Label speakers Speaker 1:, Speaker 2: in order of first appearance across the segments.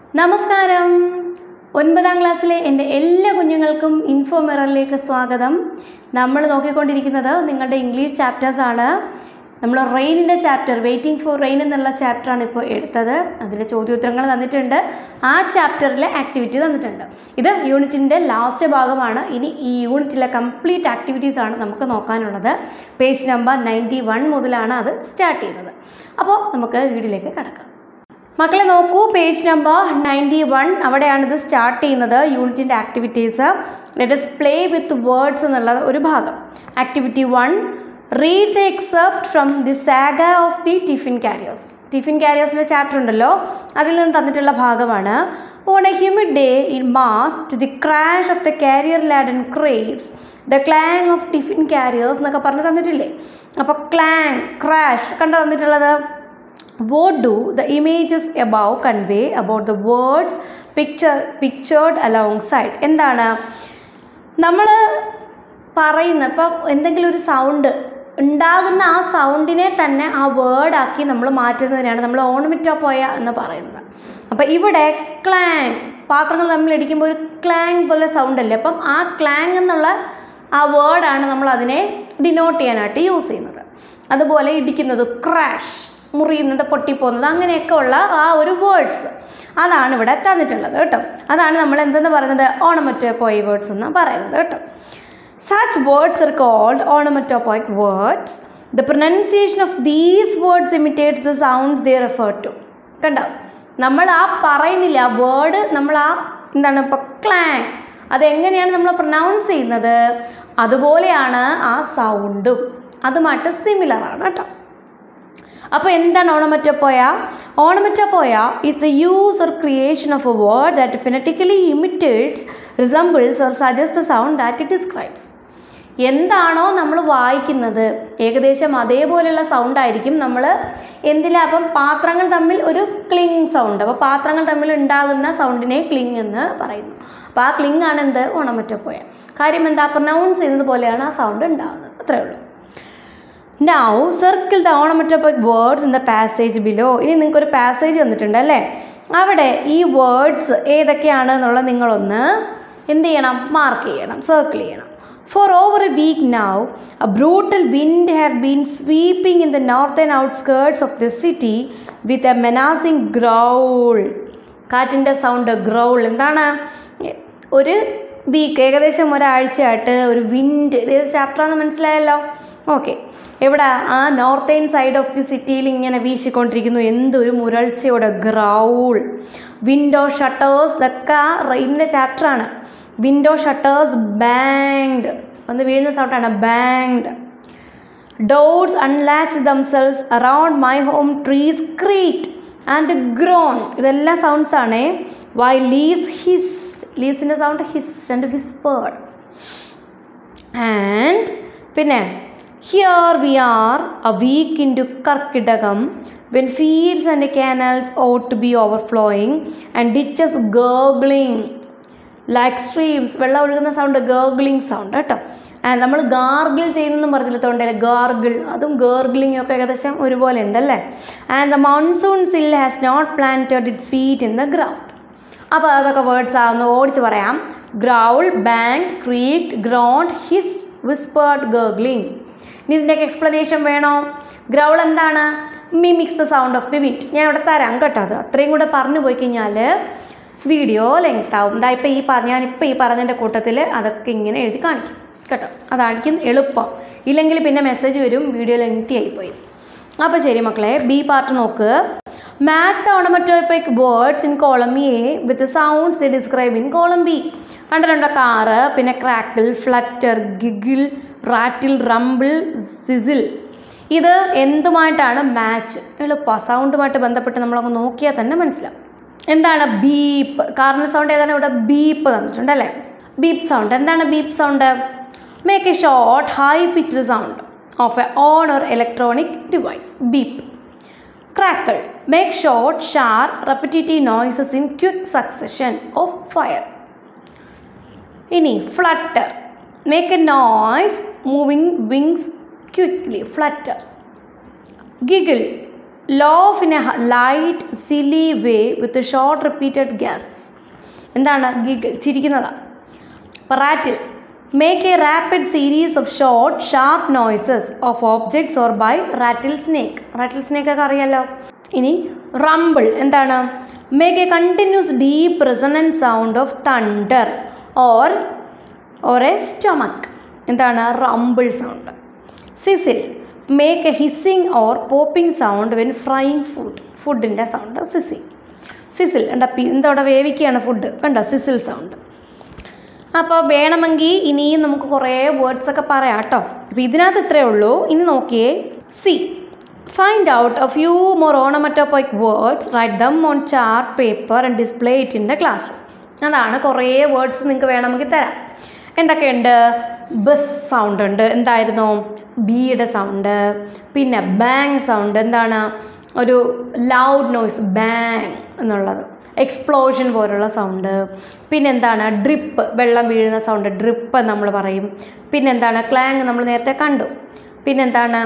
Speaker 1: നമസ്കാരം ഒൻപതാം ക്ലാസ്സിലെ എൻ്റെ എല്ലാ കുഞ്ഞുങ്ങൾക്കും ഇൻഫോ മിററിലേക്ക് സ്വാഗതം നമ്മൾ നോക്കിക്കൊണ്ടിരിക്കുന്നത് നിങ്ങളുടെ ഇംഗ്ലീഷ് ചാപ്റ്റേഴ്സ് ആണ് നമ്മൾ റെയിനിൻ്റെ ചാപ്റ്റർ വെയിറ്റിംഗ് ഫോർ റെയിൻ എന്നുള്ള ചാപ്റ്ററാണ് ഇപ്പോൾ എടുത്തത് അതിലെ ചോദ്യോത്തരങ്ങൾ തന്നിട്ടുണ്ട് ആ ചാപ്റ്ററിലെ ആക്ടിവിറ്റി തന്നിട്ടുണ്ട് ഇത് യൂണിറ്റിൻ്റെ ലാസ്റ്റ് ഭാഗമാണ് ഇനി ഈ യൂണിറ്റിലെ കംപ്ലീറ്റ് ആക്ടിവിറ്റീസ് ആണ് നമുക്ക് നോക്കാനുള്ളത് പേജ് നമ്പർ നയൻറ്റി വൺ മുതലാണ് അത് സ്റ്റാർട്ട് ചെയ്യുന്നത് അപ്പോൾ നമുക്ക് വീഡിയോയിലേക്ക് കടക്കാം മക്കളെ നോക്കൂ പേജ് നമ്പർ നയൻറ്റി വൺ അവിടെയാണ് ഇത് സ്റ്റാർട്ട് ചെയ്യുന്നത് യൂണിറ്റിൻ്റെ activities let's play with words എന്നുള്ള ഒരു ഭാഗം activity one read the except from the saga of the tiffin carriers tiffin കാരിയേഴ്സിൻ്റെ ചാപ്റ്റർ ഉണ്ടല്ലോ അതിൽ നിന്ന് തന്നിട്ടുള്ള ഭാഗമാണ് on a humid day in mass to the crash of the carrier laden crates the clang of tiffin carriers എന്നൊക്കെ പറഞ്ഞ് തന്നിട്ടില്ലേ അപ്പോൾ clang crash കണ്ടോ തന്നിട്ടുള്ളത് what do the images above convey about the words picture pictured alongside എന്താണ് നമ്മൾ പറയുന്ന ഇപ്പം എന്തെങ്കിലും ഒരു സൗണ്ട് ഉണ്ടാകുന്ന ആ സൗണ്ടിനെ തന്നെ ആ വേർഡാക്കി നമ്മൾ മാറ്റുന്നതിനാണ് നമ്മൾ ഓണമിറ്റോപ്പോയ എന്ന് പറയുന്നത് അപ്പം ഇവിടെ ക്ലാങ് പാത്രങ്ങൾ തമ്മിൽ ഇടിക്കുമ്പോൾ ഒരു ക്ലാങ് പോലെ സൗണ്ട് അല്ലേ അപ്പം ആ ക്ലാങ് എന്നുള്ള ആ വേർഡാണ് നമ്മൾ അതിനെ ഡിനോട്ട് ചെയ്യാനായിട്ട് യൂസ് ചെയ്യുന്നത് അതുപോലെ ഇടിക്കുന്നത് ക്രാഷ് മുറിയുന്നത് പൊട്ടിപ്പോകുന്നത് അങ്ങനെയൊക്കെ ഉള്ള ആ ഒരു വേർഡ്സ് അതാണ് ഇവിടെ തന്നിട്ടുള്ളത് കേട്ടോ അതാണ് നമ്മൾ എന്തെന്ന് പറയുന്നത് ഓണമറ്റോപോയി വേർഡ്സ് എന്ന് പറയുന്നത് കേട്ടോ such words are called onomatopoeic words the pronunciation of these words imitates the sounds they refer to കണ്ടോ നമ്മൾ ആ പറയുന്നില്ല വേർഡ് നമ്മൾ ആ എന്താണ് ഇപ്പോൾ ക്ലാങ് അതെങ്ങനെയാണ് നമ്മൾ പ്രൊനൗൺസ് ചെയ്യുന്നത് അതുപോലെയാണ് ആ സൗണ്ടും അതുമായിട്ട് സിമിലർ ആണ് കേട്ടോ അപ്പോൾ എന്താണ് onomatopoeia onomatopoeia is the use or creation of a word that phonetically imitates resembles or suggest the sound that it describes എന്താണോ നമ്മൾ വായിക്കുന്നത് ഏകദേശം അതേപോലെയുള്ള സൗണ്ട് ആയിരിക്കും നമ്മൾ എന്തിലാ അപ്പം പാത്രങ്ങൾ തമ്മിൽ ഒരു ക്ലിങ് സൗണ്ട് അപ്പോൾ പാത്രങ്ങൾ തമ്മിൽ ഉണ്ടാകുന്ന സൗണ്ടിനെ ക്ലിങ് എന്ന് പറയുന്നു അപ്പോൾ ആ ക്ലിങ് ആണ് എന്ത് ഓണമറ്റപ്പോയ കാര്യം എന്താ പ്രൊനൗൺസ് ചെയ്യുന്നത് പോലെയാണ് ആ സൗണ്ട് ഉണ്ടാകുന്നത് അത്രയേ ഉള്ളൂ now circle the onomatopoeic words in the passage below ഇനി നിങ്ങൾക്ക് ഒരു പാസേജ് തന്നിട്ടുണ്ട് അല്ലേ അവിടെ ഈ വേർഡ്സ് ഏതൊക്കെയാണ് എന്നുള്ളത് നിങ്ങളൊന്ന് എന്ത് ചെയ്യണം മാർക്ക് ചെയ്യണം സർക്കിൾ ചെയ്യണം for over a week now a brutal wind have been sweeping in the northern outskirts of the city with a menacing growl കാറ്റിൻ്റെ സൗണ്ട് ഗ്രൗൾ എന്താണ് ഒരു വീക്ക് ഏകദേശം ഒരാഴ്ചയായിട്ട് ഒരു വിൻഡ് ഇത് ചാപ്റ്ററാന്ന് മനസ്സിലായല്ലോ ഓക്കെ എവിടെ ആ നോർത്തേൺ സൈഡ് ഓഫ് ദി സിറ്റിയിൽ ഇങ്ങനെ വീശിക്കൊണ്ടിരിക്കുന്നു എന്തൊരു മുരൾച്ചയോടെ ഗ്രൗൾ വിൻഡോ ഷട്ടേഴ്സ് ഇതൊക്കെ ആ റെയിനിൻ്റെ ചാപ്റ്ററാണ് വിൻഡോ ഷട്ടേഴ്സ് ബാങ്ഡ് വന്ന് വീഴുന്ന സൗണ്ടാണ് banged doors unlatch themselves around my home trees creak and groan ഇതെല്ലാം സൗണ്ട്സ് ആണ് വൈ ലീവ്സ് ഹിസ് ലീവ്സിൻ്റെ sound hiss and whispered and പിന്നെ here we are a week into Karkidakam when fields and canals ought to be overflowing and ditches gurgling like streams വെള്ളം ഒഴുകുന്ന sound gurgling sound കേട്ടോ and നമ്മൾ gargle ചെയ്യുന്നെന്നും പറഞ്ഞില്ല തൊണ്ടയിൽ gargle അതും gargling ഒക്കെ ഏകദേശം ഒരുപോലെ ഉണ്ടല്ലേ and the monsoon still has not planted its feet in the ground അപ്പോൾ അതൊക്കെ വേർഡ്സ് ആവുന്നു ഓടിച്ച് പറയാം growl bang creaked groaned hissed whispered gurgling ഇനി ഇതിൻ്റെയൊക്കെ എക്സ്പ്ലനേഷൻ വേണോ ഗ്രൗൾ എന്താണ് mimics the sound of the wind ഞാൻ ഇവിടെ തരാം കേട്ടോ അത് അത്രയും കൂടെ പറഞ്ഞു പോയി കഴിഞ്ഞാൽ വീഡിയോ ലെങ്ത് ആവും ഇതാ ഇപ്പോൾ ഈ പറഞ്ഞ ഞാനിപ്പോൾ ഈ പറഞ്ഞതിൻ്റെ കൂട്ടത്തിൽ അതൊക്കെ ഇങ്ങനെ എഴുതി കാണിക്കും കേട്ടോ അതായിരിക്കും എളുപ്പം ഇല്ലെങ്കിൽ പിന്നെ മെസ്സേജ് വരും വീഡിയോ ലെങ്തി ആയിപ്പോയി അപ്പോൾ ശരി മക്കളെ ബി പാർട്ട് നോക്ക് match the onomatopoeic words in column A with sounds describe in column B കണ്ടിട്ടുണ്ടോ കാറ് പിന്നെ crackle flutter giggle rattle rumble sizzle ഇത് എന്തുമായിട്ടാണ് മാച്ച് എളുപ്പമാണ് സൗണ്ടുമായിട്ട് ബന്ധപ്പെട്ട് നമ്മളങ്ങ് നോക്കിയാൽ തന്നെ മനസ്സിലാവും എന്താണ് ബീപ്പ് കാറിൻ്റെ സൗണ്ട് ഏതാണ് ഇവിടെ ബീപ്പ് തന്നിട്ടുണ്ട് അല്ലേ ബീപ്പ് സൗണ്ട് എന്താണ് beep sound make a short high pitched sound of a horn or electronic device beep crackle make short sharp repetitive noises in quick succession of fire ഇനി flutter make a noise moving wings quickly flutter giggle laugh in a light silly way with short repeated gasps എന്താണ് ഗിഗ് ചിരിക്കുന്നതാണ് rattle make a rapid series of short sharp noises of objects or by rattle snake rattle snake ഒക്കെ അറിയാലോ ഇനി rumble എന്താണ് make a continuous deep resonant sound of thunder or or a stomach എന്താണ് rumble sound sizzle make a hissing or popping sound when frying food ഫുഡിൻ്റെ sound sizzle sizzle എന്താ എന്തവിടെ വേവിക്കുകയാണ് food കണ്ടോ സിസിൽ sound അപ്പോൾ വേണമെങ്കിൽ ഇനിയും നമുക്ക് കുറേ വേർഡ്സ് ഒക്കെ പറയാം കേട്ടോ അപ്പോൾ ഇതിനകത്ത് ഇത്രയേ ഉള്ളൂ ഇനി നോക്കിയേ C find out a few more onomatopoeic words write them on chart paper and display it in the class അതാണ് കുറേ വേർഡ്സ് നിങ്ങൾക്ക് വേണമെങ്കിൽ തരാം എന്തൊക്കെയുണ്ട് ബസ് സൗണ്ട് ഉണ്ട് എന്തായിരുന്നു ബിയുടെ സൗണ്ട് പിന്നെ ബാങ് സൗണ്ട് എന്താണ് ഒരു ലൗഡ് നോയ്സ് ബാങ് എന്നുള്ളത് എക്സ്പ്ലോഷൻ പോലുള്ള സൗണ്ട് പിന്നെന്താണ് ഡ്രിപ്പ് വെള്ളം വീഴുന്ന സൗണ്ട് ഡ്രിപ്പ് നമ്മൾ പറയും പിന്നെന്താണ് ക്ലാങ് നമ്മൾ നേരത്തെ കണ്ടു പിന്നെന്താണ്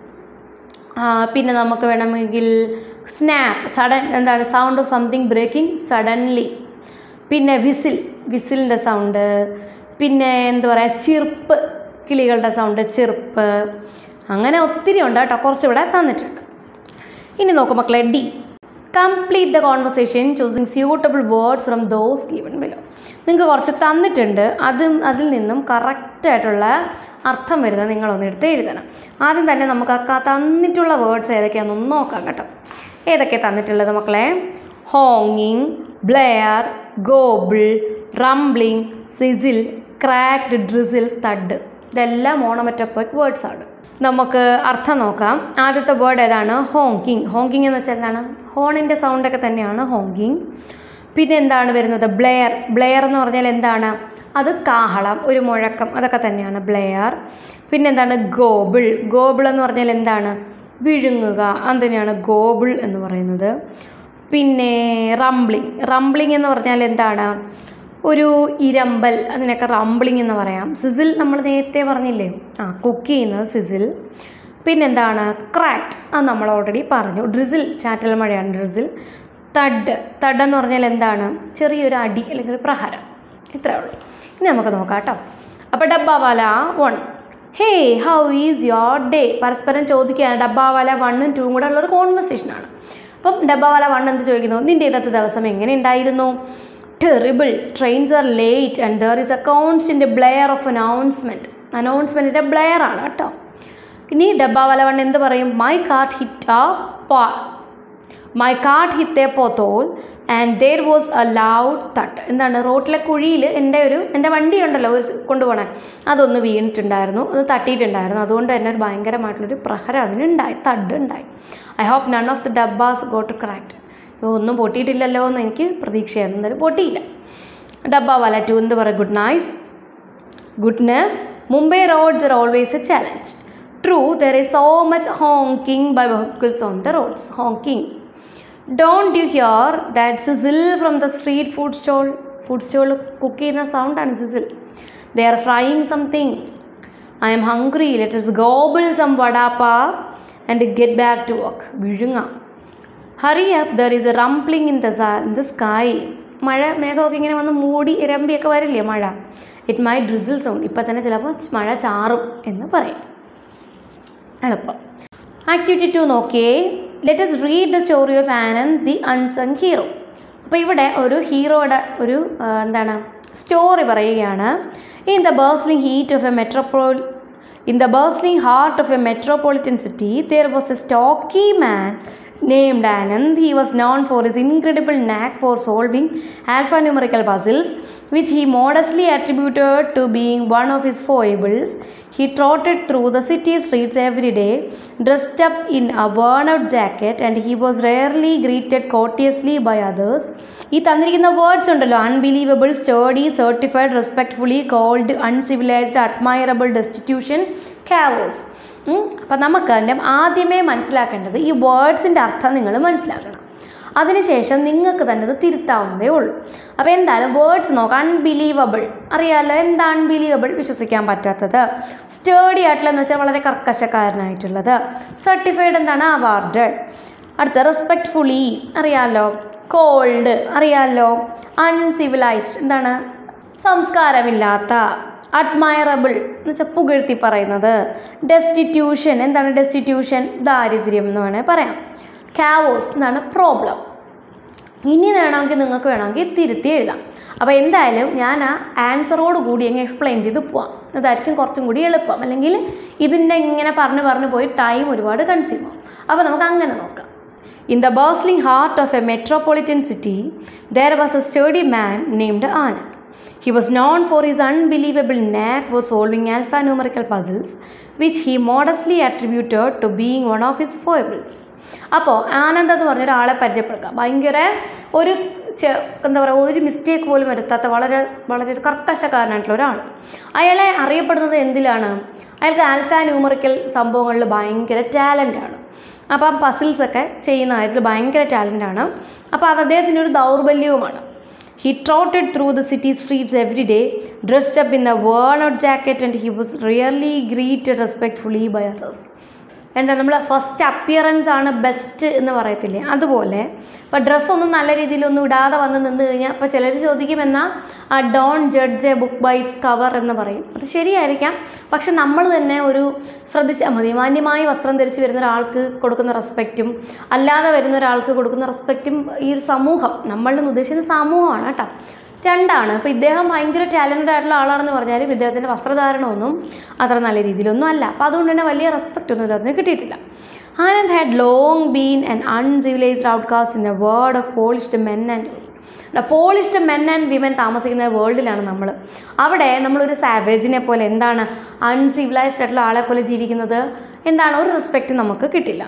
Speaker 1: പിന്നെ നമുക്ക് വേണമെങ്കിൽ സ്നാപ്പ് സഡൻ എന്താണ് sound of something breaking suddenly പിന്നെ വിസിൽ വിസിലിൻ്റെ സൗണ്ട് പിന്നെ എന്താ പറയുക ചിർപ്പ് കിളികളുടെ സൗണ്ട് ചിർപ്പ് അങ്ങനെ ഒത്തിരി ഉണ്ട് കേട്ടോ കുറച്ചിവിടെ തന്നിട്ടുണ്ട് ഇനി നോക്കും മക്കളെ D complete the conversation choosing suitable words from those given below നിങ്ങൾക്ക് കുറച്ച് തന്നിട്ടുണ്ട് അതും അതിൽ നിന്നും കറക്റ്റായിട്ടുള്ള അർത്ഥം വരുന്നത് നിങ്ങളൊന്ന് എടുത്ത് എഴുതണം ആദ്യം തന്നെ നമുക്ക് ആ തന്നിട്ടുള്ള വേർഡ്സ് ഏതൊക്കെയാണെന്നൊന്ന് നോക്കാം കേട്ടോ ഏതൊക്കെ തന്നിട്ടുള്ളത് മക്കളെ ഹോങ്ങിങ് blare gobble rumbling sizzle cracked drizzle thud ഇതെല്ലാം ഓണമറ്റപ്പോക്ക് വേർഡ്സ് ആണ് നമുക്ക് അർത്ഥം നോക്കാം ആദ്യത്തെ വേർഡ് ഏതാണ് ഹോങ്കിങ് ഹോങ്കിങ് എന്ന് വെച്ചാൽ എന്താണ് ഹോണിൻ്റെ സൗണ്ടൊക്കെ തന്നെയാണ് ഹോങ്കിങ് പിന്നെ എന്താണ് വരുന്നത് ബ്ലെയർ ബ്ലെയർ എന്ന് പറഞ്ഞാൽ എന്താണ് അത് കാഹളം ഒരു മുഴക്കം അതൊക്കെ തന്നെയാണ് ബ്ലെയർ പിന്നെന്താണ് ഗോബിൾ ഗോബിൾ എന്ന് പറഞ്ഞാൽ എന്താണ് വിഴുങ്ങുക അതിനെയാണ് ഗോബിൾ എന്ന് പറയുന്നത് പിന്നെ റംബ്ലിങ് റംബ്ലിങ് എന്ന് പറഞ്ഞാൽ എന്താണ് ഒരു ഇരമ്പൽ അതിനൊക്കെ റംബ്ലിംഗ് എന്ന് പറയാം സിസിൽ നമ്മൾ നേരത്തെ പറഞ്ഞില്ലേ ആ കുക്ക് ചെയ്യുന്നത് സിസിൽ പിന്നെന്താണ് ക്രാക്ട് അത് നമ്മൾ ഓൾറെഡി പറഞ്ഞു ഡ്രിസിൽ ചാറ്റൽ മഴയാണ് ഡ്രിസിൽ തഡ് തഡ് എന്ന് പറഞ്ഞാൽ എന്താണ് ചെറിയൊരു അടി അല്ലെങ്കിൽ ഒരു പ്രഹരം ഇത്രേ ഉള്ളൂ ഇനി നമുക്ക് നോക്കാം കേട്ടോ അപ്പോൾ dabbawala one hey how is your day പരസ്പരം ചോദിക്കുകയാണ് ഡബ്ബാവാല വണ്ണും ടൂവും കൂടെ ഉള്ളൊരു കോൺവെർസേഷനാണ് അപ്പം ഡബ്ബാവാല വൺ എന്ത് ചോദിക്കുന്നു നിൻ്റെ ഇന്നത്തെ ദിവസം എങ്ങനെ ഉണ്ടായിരുന്നു terrible trains are late and there is a constant blare of announcement അനൗൺസ്മെൻറ്റിൻ്റെ ബ്ലെയർ ആണ് കേട്ടോ ഇനി ഡബ്ബാവാല വൺ എന്ത് പറയും മൈ കാർട്ട് ഹിറ്റ് ആ പാ my cart hit a pothole and there was a loud thud എന്താണ് റോട്ടിലെ കുഴിയിൽ എൻ്റെ ഒരു എൻ്റെ വണ്ടി ഉണ്ടല്ലോ ഒരു കൊണ്ടുപോകണേ അതൊന്ന് വീണിട്ടുണ്ടായിരുന്നു അത് തട്ടിയിട്ടുണ്ടായിരുന്നു അതുകൊണ്ട് തന്നെ ഒരു ഭയങ്കരമായിട്ടുള്ളൊരു പ്രഹരം അതിനുണ്ടായി തഡ് ഉണ്ടായി I hope none of the dabbas got cracked ഒന്നും പൊട്ടിയിട്ടില്ലല്ലോ എന്ന് എനിക്ക് പ്രതീക്ഷയായിരുന്നു എന്തായാലും പൊട്ടിയില്ല ഡബ്ബ വല ടു എന്ത് പറയും good nice goodness Mumbai roads are always a challenge true there is so much honking by vehicles on the roads honking don't you hear that sizzle from the street food stall food stall cook ചെയ്യുന്ന സൗണ്ടാണ് sizzle they are frying something I'm hungry let us gobble some vada pav and get back to work വിഴുങ്ങാം hurry up there is a rumbling in the in the sky മഴ മേഘമൊക്കെ ഇങ്ങനെ വന്ന് മൂടി ഇരമ്പിയൊക്കെ വരില്ലേ മഴ ഇറ്റ് മൈ ഡ്രിസിൽ സൗണ്ട് ഇപ്പം തന്നെ ചിലപ്പോൾ മഴ ചാറും എന്ന് പറയും എളുപ്പം ആക്ടിവിറ്റി ടു നോക്കിയേ let's read the story of Anand the unsung hero അപ്പോൾ ഇവിടെ ഒരു ഹീറോയുടെ ഒരു എന്താണ് സ്റ്റോറി പറയുകയാണ് in the bustling heat of a metropole in the bustling heart of a metropolitan city there was a stocky man named Anand. He was known for his incredible knack for solving alphanumerical puzzles, which he modestly attributed to being one of his foibles. He trotted through the city streets every day, dressed up in a worn out jacket, and he was rarely greeted courteously by others. ഈ തന്നിരിക്കുന്ന words ഉണ്ടല്ലോ unbelievable steady certified respectfully called uncivilized admirable destitution cavers അപ്പം നമുക്ക് അതിൻ്റെ ആദ്യമേ മനസ്സിലാക്കേണ്ടത് ഈ വേർഡ്സിൻ്റെ അർത്ഥം നിങ്ങൾ മനസ്സിലാക്കണം അതിനുശേഷം നിങ്ങൾക്ക് തന്നെ അത് തിരുത്താവുന്നതേ ഉള്ളൂ അപ്പോൾ എന്തായാലും വേർഡ്സ് നോക്കാം അൺബിലീവബിൾ അറിയാമല്ലോ എന്താ അൺബിലീവബിൾ വിശ്വസിക്കാൻ പറ്റാത്തത് സ്റ്റേഡി ആയിട്ടുള്ളതെന്ന് വെച്ചാൽ വളരെ കർക്കശക്കാരനായിട്ടുള്ളത് സർട്ടിഫൈഡ് എന്താണ് അവാർഡഡ് അടുത്ത റെസ്പെക്റ്റ്ഫുള്ളി അറിയാമല്ലോ കോൾഡ് അറിയാമല്ലോ അൺസിവിലൈസ്ഡ് എന്താണ് സംസ്കാരമില്ലാത്ത അഡ്മയറബിൾ എന്ന് വെച്ചാൽ പുകഴ്ത്തി പറയുന്നത് ഡെസ്റ്റിറ്റ്യൂഷൻ എന്താണ് ഡെസ്റ്റിറ്റ്യൂഷൻ ദാരിദ്ര്യം എന്ന് വേണേൽ പറയാം കാവോസ് എന്താണ് പ്രോബ്ലം ഇനി വേണമെങ്കിൽ നിങ്ങൾക്ക് വേണമെങ്കിൽ തിരുത്തി എഴുതാം അപ്പോൾ എന്തായാലും ഞാൻ ആ ആൻസറോട് കൂടി അങ്ങ് എക്സ്പ്ലെയിൻ ചെയ്ത് പോവാം അതായിരിക്കും കുറച്ചും കൂടി എളുപ്പം അല്ലെങ്കിൽ ഇതിൻ്റെ ഇങ്ങനെ പറഞ്ഞ് പറഞ്ഞ് പോയി ടൈം ഒരുപാട് കൺസ്യൂം ആവും അപ്പോൾ നമുക്ക് അങ്ങനെ നോക്കാം in the bustling heart of a metropolitan city there was a sturdy man named Anand He was known for his unbelievable knack for solving alphanumerical puzzles, which he modestly attributed to being one of his foibles. അപ്പോൾ ആനന്ദ് എന്ന് പറഞ്ഞ ഒരാളെ പരിചയപ്പെടുക്കാം ഭയങ്കര ഒരു ചെ എന്താ പറയുക ഒരു മിസ്റ്റേക്ക് പോലും വരുത്താത്ത വളരെ വളരെ ഒരു കർക്കശക്കാരനായിട്ടുള്ള ഒരാൾ അയാളെ അറിയപ്പെടുന്നത് എന്തിലാണ് അയാൾക്ക് ആൽഫ ന്യൂമറിക്കൽ സംഭവങ്ങളിൽ ഭയങ്കര ടാലൻ്റാണ് അപ്പം പസിൽസൊക്കെ ചെയ്യുന്ന കാര്യത്തിൽ ഭയങ്കര ടാലൻ്റാണ് അപ്പോൾ അത് അദ്ദേഹത്തിൻ്റെ ഒരു ദൗർബല്യവുമാണ് He trotted through the city streets every day, dressed up in a worn out jacket, and he was rarely greeted respectfully by others. എന്താ നമ്മൾ ഫസ്റ്റ് അപ്പിയറൻസ് ആണ് ബെസ്റ്റ് എന്ന് പറയത്തില്ലേ അതുപോലെ ഇപ്പോൾ ഡ്രസ്സൊന്നും നല്ല രീതിയിലൊന്നും ഇടാതെ വന്ന് നിന്ന് കഴിഞ്ഞാൽ ഇപ്പോൾ ചിലർ ചോദിക്കും എന്നാൽ ആ don't judge a book by its cover എന്ന് പറയും അത് ശരിയായിരിക്കാം പക്ഷെ നമ്മൾ തന്നെ ഒരു ശ്രദ്ധിച്ചാൽ മതി മാന്യമായി വസ്ത്രം ധരിച്ച് വരുന്ന ഒരാൾക്ക് കൊടുക്കുന്ന റെസ്പെക്റ്റും അല്ലാതെ വരുന്ന ഒരാൾക്ക് കൊടുക്കുന്ന റെസ്പെക്റ്റും ഈ ഒരു സമൂഹം നമ്മളിൽ നിന്ന് ഉദ്ദേശിക്കുന്ന സമൂഹമാണ് കേട്ടോ രണ്ടാണ് ഇപ്പോൾ ഇദ്ദേഹം ഭയങ്കര ടാലൻറ്റഡ് ആയിട്ടുള്ള ആളാണെന്ന് പറഞ്ഞാലും ഇദ്ദേഹത്തിൻ്റെ വസ്ത്രധാരണമൊന്നും അത്ര നല്ല രീതിയിലൊന്നും അല്ല അപ്പോൾ അതുകൊണ്ട് തന്നെ വലിയ റെസ്പെക്റ്റ് ഒന്നും ഇദ്ദേഹത്തിന് കിട്ടിയിട്ടില്ല Anand had long been and uncivilized outcast in the word of polished men and polished men and women താമസിക്കുന്ന വേൾഡിലാണ് നമ്മൾ അവിടെ നമ്മളൊരു സാവേജിനെ പോലെ എന്താണ് അൺസിവിലൈസ്ഡ് ആയിട്ടുള്ള ആളെ പോലെ ജീവിക്കുന്നത് എന്താണ് ഒരു റെസ്പെക്റ്റ് നമുക്ക് കിട്ടില്ല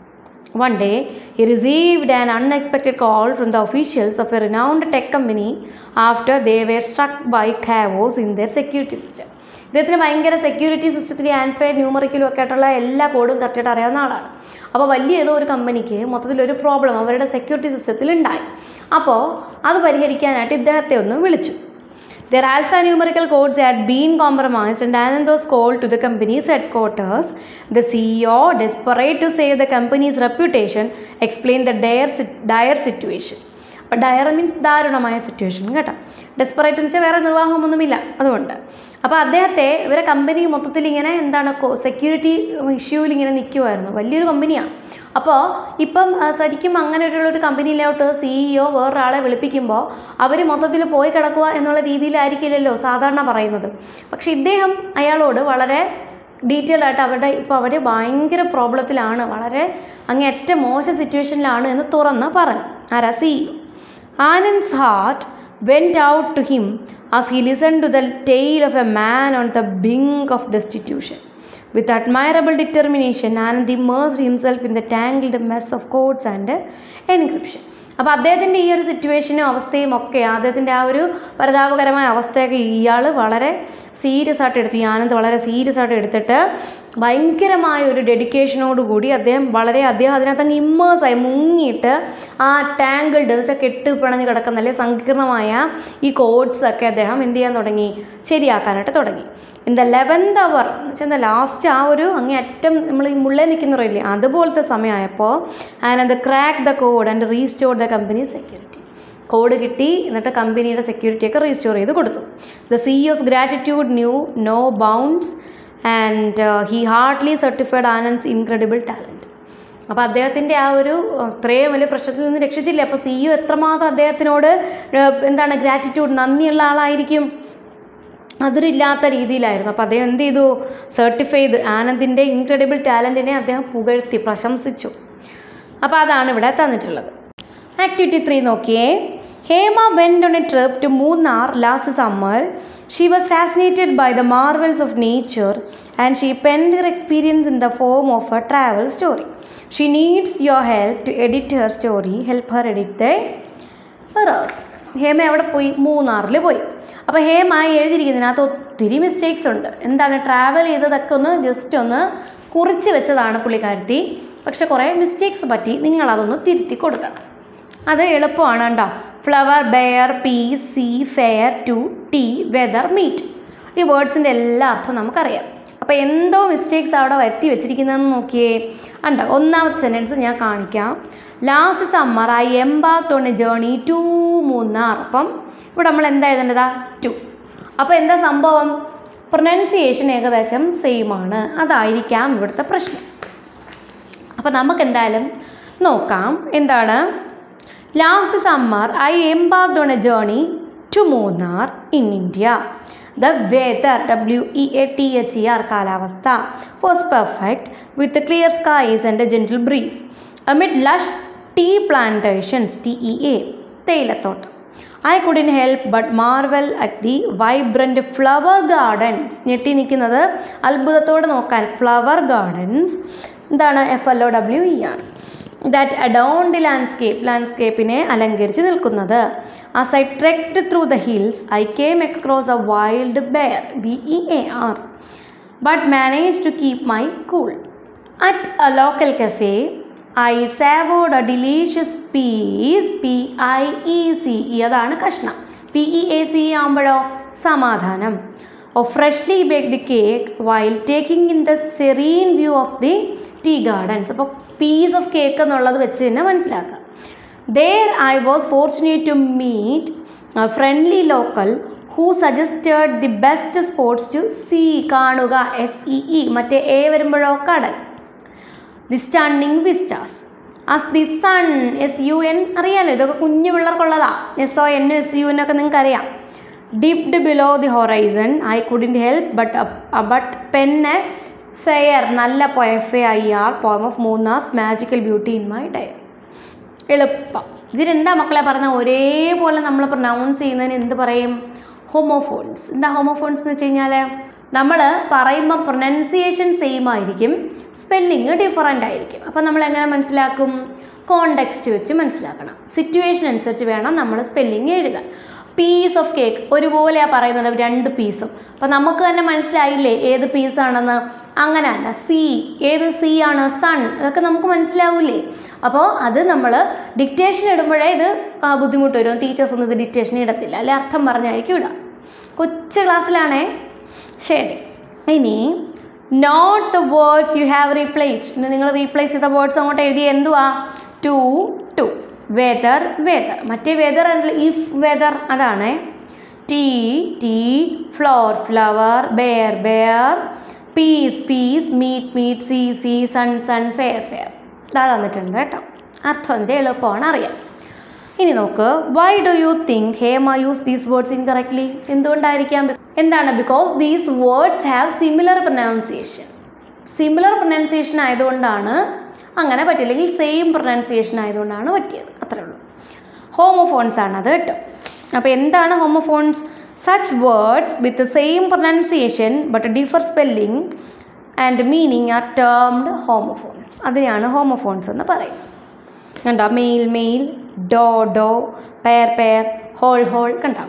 Speaker 1: One day, he received an unexpected call from the officials of a renowned tech company after they were struck by chaos in their security system. ഇദ്ദേഹത്തിന് ഭയങ്കര സെക്യൂരിറ്റി സിസ്റ്റത്തിൽ ആൻഫേ ന്യൂമറിക്കലും ഒക്കെ ആയിട്ടുള്ള എല്ലാ കോഡും കറക്റ്റായിട്ട് അറിയാവുന്ന ആളാണ് അപ്പോൾ വലിയ ഏതോ ഒരു കമ്പനിക്ക് മൊത്തത്തിലൊരു പ്രോബ്ലം അവരുടെ സെക്യൂരിറ്റി സിസ്റ്റത്തിൽ ഉണ്ടായി അപ്പോൾ അത് പരിഹരിക്കാനായിട്ട് ഇദ്ദേഹത്തെ ഒന്ന് വിളിച്ചു Their alphanumerical codes had been compromised, and Anand was called to the company's headquarters. The CEO, desperate to save the company's reputation, explained the dire, sit- dire situation. അപ്പോൾ ഡയർ മീൻസ് ദാരുണമായ situation കേട്ടോ desperate എന്ന് വെച്ചാൽ വേറെ നിർവാഹമൊന്നുമില്ല അതുകൊണ്ട് അപ്പോൾ അദ്ദേഹത്തെ ഇവരെ കമ്പനി മൊത്തത്തിൽ ഇങ്ങനെ എന്താണ് സെക്യൂരിറ്റി ഇഷ്യൂവിൽ ഇങ്ങനെ നിൽക്കുമായിരുന്നു വലിയൊരു കമ്പനിയാണ് അപ്പോൾ ഇപ്പം ആ, ശരിക്കും അങ്ങനെ ഒരു ഒരു കമ്പനിയിലോട്ട് സിഇഒ വേറൊരാളെ വിളിപ്പിക്കുമ്പോൾ അവർ മൊത്തത്തിൽ പോയി കിടക്കുക എന്നുള്ള രീതിയിലായിരിക്കില്ലല്ലോ സാധാരണ പറയുന്നത് പക്ഷേ ഇദ്ദേഹം അയാളോട് വളരെ ഡീറ്റെയിൽ ആയിട്ട് അവരുടെ ഇപ്പോൾ അവർ ഭയങ്കര പ്രോബ്ലത്തിലാണ് വളരെ അങ്ങേയറ്റം മോശം സിറ്റുവേഷനിലാണ് എന്ന് തുറന്ന് പറഞ്ഞു ആരാ CEO Anand's heart went out to him as he listen to the tale of a man on the brink of destitution With admirable determination, Anand immersed himself in the tangled mess of codes and encryption. അപ്പോൾ അദ്ദേഹത്തിൻ്റെ ഈ ഒരു സിറ്റുവേഷനും അവസ്ഥയും ഒക്കെ അദ്ദേഹത്തിൻ്റെ ആ ഒരു പരിതാപകരമായ അവസ്ഥയൊക്കെ ഇയാൾ വളരെ സീരിയസ് ആയിട്ട് എടുത്തു ഈ ആനന്ദ് വളരെ സീരിയസ് ആയിട്ട് എടുത്തിട്ട് ഭയങ്കരമായ ഒരു ഡെഡിക്കേഷനോട് കൂടി അദ്ദേഹം വളരെ അദ്ദേഹം അതിനകത്ത് അങ്ങ് ഇമ്മേഴ്സായി മുങ്ങിയിട്ട് ആ ടാങ്കിൾഡ് എന്ന് വെച്ചാൽ കെട്ട് പിണഞ്ഞ് കിടക്കുന്ന അല്ലെ സങ്കീർണമായ ഈ കോഡ്സ് ഒക്കെ അദ്ദേഹം എന്ത് ചെയ്യാൻ തുടങ്ങി ശരിയാക്കാനായിട്ട് തുടങ്ങി ഇൻ ദ ലെവൻത് അവർ എന്ന് വെച്ചാൽ എന്താ ലാസ്റ്റ് ആ ഒരു അങ്ങേ അറ്റം നമ്മൾ ഈ മുള്ളേ നിൽക്കുന്നവരില്ലേ അതുപോലത്തെ സമയമായപ്പോൾ Anand crack the code and restore the company security code കിട്ടി എന്നിട്ട് കമ്പനിയുടെ സെക്യൂരിറ്റി ഒക്കെ റീസ്റ്റോർ ചെയ്ത് കൊടുത്തു the CEO's gratitude knew no bounds and he hardly certified Anand's incredible talent അപ്പോൾ അദ്ദേഹത്തിൻ്റെ ആ ഒരു അഹ്, ഇത്രയും വലിയ പ്രശ്നത്തിൽ നിന്ന് രക്ഷിച്ചില്ലേ അപ്പോൾ സിഇഒ എത്രമാത്രം അദ്ദേഹത്തിനോട് ഏഹ്, എന്താണ് ഗ്രാറ്റിറ്റ്യൂഡ് നന്ദിയുള്ള ആളായിരിക്കും അതിരില്ലാത്ത രീതിയിലായിരുന്നു അപ്പോൾ അദ്ദേഹം എന്ത് ചെയ്തു സർട്ടിഫൈ ചെയ്ത് ആനന്ദിൻ്റെ ഇൻക്രെഡിബിൾ ടാലൻറ്റിനെ അദ്ദേഹം പുകഴ്ത്തി പ്രശംസിച്ചു അപ്പോൾ അതാണ് ഇവിടെ തന്നിട്ടുള്ളത് ആക്ടിവിറ്റി ത്രീ നോക്കിയേ Hema went on a trip to Munnar last summer she was fascinated by the marvels of nature and she penned her experience in the form of a travel story she needs your help to edit her story help her edit the rose Hema എവിടെ പോയി മൂന്നാറിൽ പോയി അപ്പോൾ ഹേമ എഴുതിയിരിക്കുന്നതിനകത്ത് ഒത്തിരി mistakes ഉണ്ട് എന്താണ് travel ചെയ്തതൊക്കെ ഒന്ന് ജസ്റ്റ് ഒന്ന് കുറിച്ച് വെച്ചതാണ് പുള്ളിക്കാരത്തി പക്ഷെ കുറേ മിസ്റ്റേക്സ് പറ്റി നിങ്ങളതൊന്ന് തിരുത്തി കൊടുക്കണം അത് എളുപ്പമാണ് കേട്ടോ flower bear peace sea fair to tea weather meet ഈ വേർഡ്സിൻ്റെ എല്ലാ അർത്ഥം നമുക്കറിയാം അപ്പോൾ എന്തോ മിസ്റ്റേക്സ് അവിടെ വരുത്തി വെച്ചിരിക്കുന്നതെന്ന് നോക്കിയേ ഉണ്ട് ഒന്നാമത്തെ സെൻറ്റൻസ് ഞാൻ കാണിക്കാം last summer I embarked on a journey to Munnar അപ്പം ഇവിടെ നമ്മൾ എന്താ എഴുതേണ്ടതാ ടു അപ്പോൾ എന്താ സംഭവം പ്രൊനൗൺസിയേഷൻ ഏകദേശം സെയിം ആണ് അതായിരിക്കാം ഇവിടുത്തെ പ്രശ്നം അപ്പോൾ നമുക്ക് എന്തായാലും നോക്കാം എന്താണ് last summer I embarked on a journey to Munnar in India the weather W E A T H E R കാലാവസ്ഥ was perfect with clear skies and a gentle breeze amid lush tea plantations T E A തേയിലത്തോട്ടം I couldn't help but marvel at the vibrant flower gardens ഞെട്ടി നിൽക്കുന്നത് അത്ഭുതത്തോടെ നോക്കാൻ flower gardens എന്താണ് F L O W E R that adorn the landscape ലാൻഡ്സ്കേപ്പിനെ അലങ്കരിച്ച് നിൽക്കുന്നത് as I trekked through the hills I came across a wild bear B E A R but manage to keep my cool at a local cafe I savoured a delicious piece P I E C E അതാണ് കഷ്ണം P E A C ആകുമ്പോഴോ സമാധാനം of freshly baked cake while taking in the serene view of the tea gardens അപ്പോൾ piece of cake എന്നുള്ളത് വെച്ച് തന്നെ മനസ്സിലാക്കാം there I was fortunate to meet friendly local who suggested the best sports to see കാണുക S E E മറ്റേ A വരുമ്പോഴോ കടൽ the stunning vistas as the sun S U N അറിയാലോ ഇതൊക്കെ കുഞ്ഞു പിള്ളേർക്കുള്ളതാ S O N S U എന്നൊക്കെ നിങ്ങൾക്ക് അറിയാം dipped below the horizon I couldn't help but but pen a fair നല്ല F A I R poem of Munnar's magical beauty in my diary എളുപ്പം ഇതിനെന്താ മക്കളെ പറഞ്ഞ ഒരേപോലെ നമ്മൾ പ്രൊനൗൺസ് ചെയ്യുന്നതിന് എന്ത് പറയും ഹോമോഫോൺസ് എന്താ ഹോമോഫോൺസ് എന്ന് വെച്ച് കഴിഞ്ഞാൽ നമ്മൾ പറയുമ്പോൾ പ്രൊനൗൺസിയേഷൻ സെയിം ആയിരിക്കും സ്പെല്ലിങ് ഡിഫറൻ്റ് ആയിരിക്കും അപ്പോൾ നമ്മൾ എങ്ങനെ മനസ്സിലാക്കും കോണ്ടെക്സ്റ്റ് വെച്ച് മനസ്സിലാക്കണം സിറ്റുവേഷൻ അനുസരിച്ച് വേണം നമ്മൾ സ്പെല്ലിങ് എഴുതാൻ പീസ് ഓഫ് കേക്ക് ഒരുപോലെയാണ് പറയുന്നത് രണ്ട് പീസും അപ്പോൾ നമുക്ക് തന്നെ മനസ്സിലായില്ലേ ഏത് പീസാണെന്ന് അങ്ങനെയല്ല സി ഏത് സി ആണ് സൺ അതൊക്കെ നമുക്ക് മനസ്സിലാവൂലേ അപ്പോൾ അത് നമ്മൾ ഡിക്റ്റേഷൻ ഇടുമ്പോഴേ ഇത് ആ, ബുദ്ധിമുട്ട് വരും ടീച്ചേഴ്സ് ഒന്നും ഇത് ഡിക്റ്റേഷൻ ഇടത്തില്ല അല്ലെ അർത്ഥം പറഞ്ഞായിരിക്കും ഇടാം കൊച്ചു ക്ലാസ്സിലാണേ ശരി ഇനി note the words you have replaced ഇന്ന് നിങ്ങൾ റീപ്ലേസ് ചെയ്ത വേർഡ്സ് അങ്ങോട്ട് എഴുതി എന്തുവാ ടു ടു വെദർ വെദർ മറ്റേ വെദർ ഇഫ് വെദർ അതാണ് tea tee flour flower bear bare peace piece meet meat sea see sun son fair fare ഇതാ തന്നിട്ടുണ്ട് കേട്ടോ അർത്ഥം എന്ത് എളുപ്പമാണ് അറിയാം ഇനി നോക്ക് why do you think Hema use these words incorrectly എന്തുകൊണ്ടായിരിക്കാം എന്താണ് because these words have similar pronunciation similar pronunciation ആയതുകൊണ്ടാണ് അങ്ങനെ പറ്റില്ലെങ്കിൽ സെയിം പ്രൊനൗൺസിയേഷൻ ആയതുകൊണ്ടാണ് പറ്റിയത് അത്രേ ഉള്ളൂ ഹോമോഫോൺസ് ആണ് അത് കേട്ടോ അപ്പോൾ എന്താണ് homophones such words with same pronunciation but differ spelling and meaning are termed homophones അതിനെയാണ് ഹോമോഫോൺസ് എന്ന് പറയുന്നത് കണ്ടോ mail male dough doe pair pear hole whole കണ്ടോ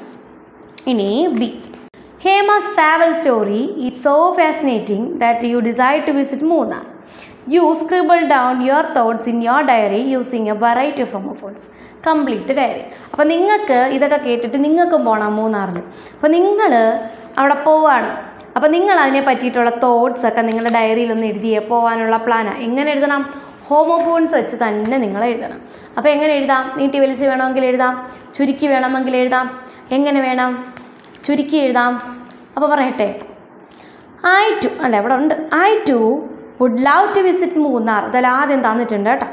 Speaker 1: ഇനി B Hema's travel story it's so fascinating that you decide to visit Munnar you scribble down your thoughts in your diary using a variety of homophones complete diary അപ്പോൾ നിങ്ങൾക്ക് ഇതൊക്കെ കേട്ടിട്ട് നിങ്ങൾക്കും പോകണം മൂന്നാറിൽ അപ്പോൾ നിങ്ങൾ അവിടെ പോവാണ് അപ്പോൾ നിങ്ങൾ അതിനെ പറ്റിയിട്ടുള്ള തോട്ട്സ് ഒക്കെ നിങ്ങളുടെ ഡയറിയിൽ ഒന്ന് എഴുതിയേ പോകാനുള്ള പ്ലാനാണ് എങ്ങനെ എഴുതണം ഹോമോഫോൺസ് വെച്ച് തന്നെ നിങ്ങൾ എഴുതണം അപ്പോൾ എങ്ങനെ എഴുതാം നീട്ടി വലിച്ച് വേണമെങ്കിൽ എഴുതാം ചുരുക്കി വേണമെങ്കിൽ എഴുതാം എങ്ങനെ വേണം ചുരുക്കി എഴുതാം അപ്പോൾ പറയട്ടെ ഐ ടു അല്ല ഇവിടെ ഉണ്ട് I too would love to visit Munnar അതെല്ലാം ആദ്യം തന്നിട്ടുണ്ട് കേട്ടോ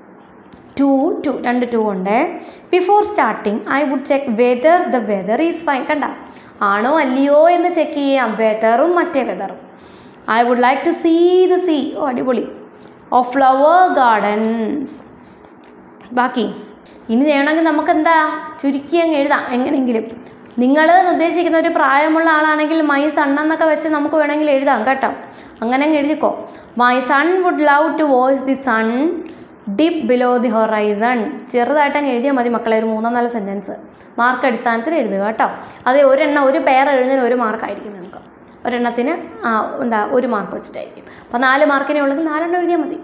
Speaker 1: ടു ടു രണ്ട് ടു ഉണ്ട് before starting I would check whether the weather is fine കണ്ട ആണോ അല്ലയോ എന്ന് ചെക്ക് ചെയ്യാം വെദറും മറ്റേ വെദറും I would like to see the sea ഓ അടിപൊളി ഓ ഫ്ലവർ ഗാർഡൻസ് ബാക്കി ഇനി വേണമെങ്കിൽ നമുക്ക് എന്താ ചുരുക്കി അങ്ങ് എഴുതാം എങ്ങനെയെങ്കിലും നിങ്ങൾ ഉദ്ദേശിക്കുന്ന ഒരു പ്രായമുള്ള ആളാണെങ്കിൽ മൈ സൺ എന്നൊക്കെ വെച്ച് നമുക്ക് വേണമെങ്കിൽ എഴുതാം കേട്ടോ അങ്ങനെ അങ്ങ് എഴുതിക്കോ my son would love to watch the sun dip below the horizon ചെറുതായിട്ട് അങ്ങ് എഴുതിയാൽ മതി മക്കളെ ഒരു മൂന്നോ നാല് സെൻറ്റൻസ് മാർക്ക് അടിസ്ഥാനത്തിൽ എഴുതുക കേട്ടോ അത് ഒരെണ്ണം ഒരു പെയർ എഴുതുന്നതിന് ഒരു മാർക്കായിരിക്കും നിങ്ങൾക്ക് ഒരെണ്ണത്തിന് ആ, എന്താ ഒരു മാർക്ക് വെച്ചിട്ടായിരിക്കും അപ്പോൾ നാല് മാർക്കിനെ ഉള്ളത് നാലെണ്ണം എഴുതിയാൽ മതി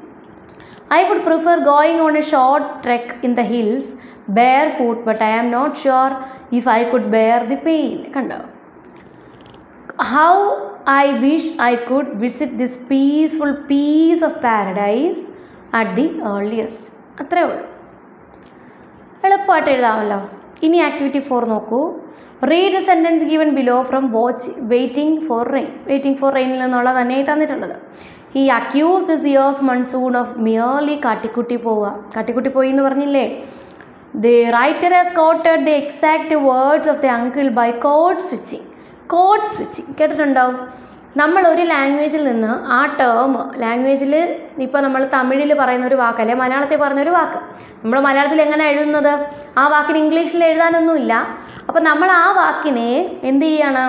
Speaker 1: I would prefer going on a short trek in the hills barefoot but I am not sure if I could bear the pain കണ്ടോ how I wish I could visit this peaceful piece of paradise at the earliest അത്രേ ഉള്ളൂ എളുപ്പമായിട്ട് എഴുതാമല്ലോ ഇനി activity four നോക്കൂ read the sentence given below from watch waiting for rain waiting for റെയിനിൽ നിന്നുള്ള തന്നെയായി തന്നിട്ടുള്ളത് ഈ അക്യൂസ് this years monsoon of merely കാട്ടിക്കുട്ടി പോവുക കാട്ടിക്കുട്ടി പോയി എന്ന് പറഞ്ഞില്ലേ the writer has quoted the exact words of the uncle by code switching code switching കേട്ടിട്ടുണ്ടാവും നമ്മൾ ഒരു ലാംഗ്വേജിൽ നിന്ന് ആ ടേം ലാംഗ്വേജിൽ ഇപ്പോൾ നമ്മൾ തമിഴിൽ പറയുന്ന ഒരു വാക്കല്ലേ മലയാളത്തിൽ പറഞ്ഞൊരു വാക്ക് നമ്മൾ മലയാളത്തിൽ എങ്ങനെ എഴുതുന്നത് ആ വാക്കിന് ഇംഗ്ലീഷിൽ എഴുതാനൊന്നുമില്ല അപ്പോൾ നമ്മൾ ആ വാക്കിനെ എന്ത് ചെയ്യാണ്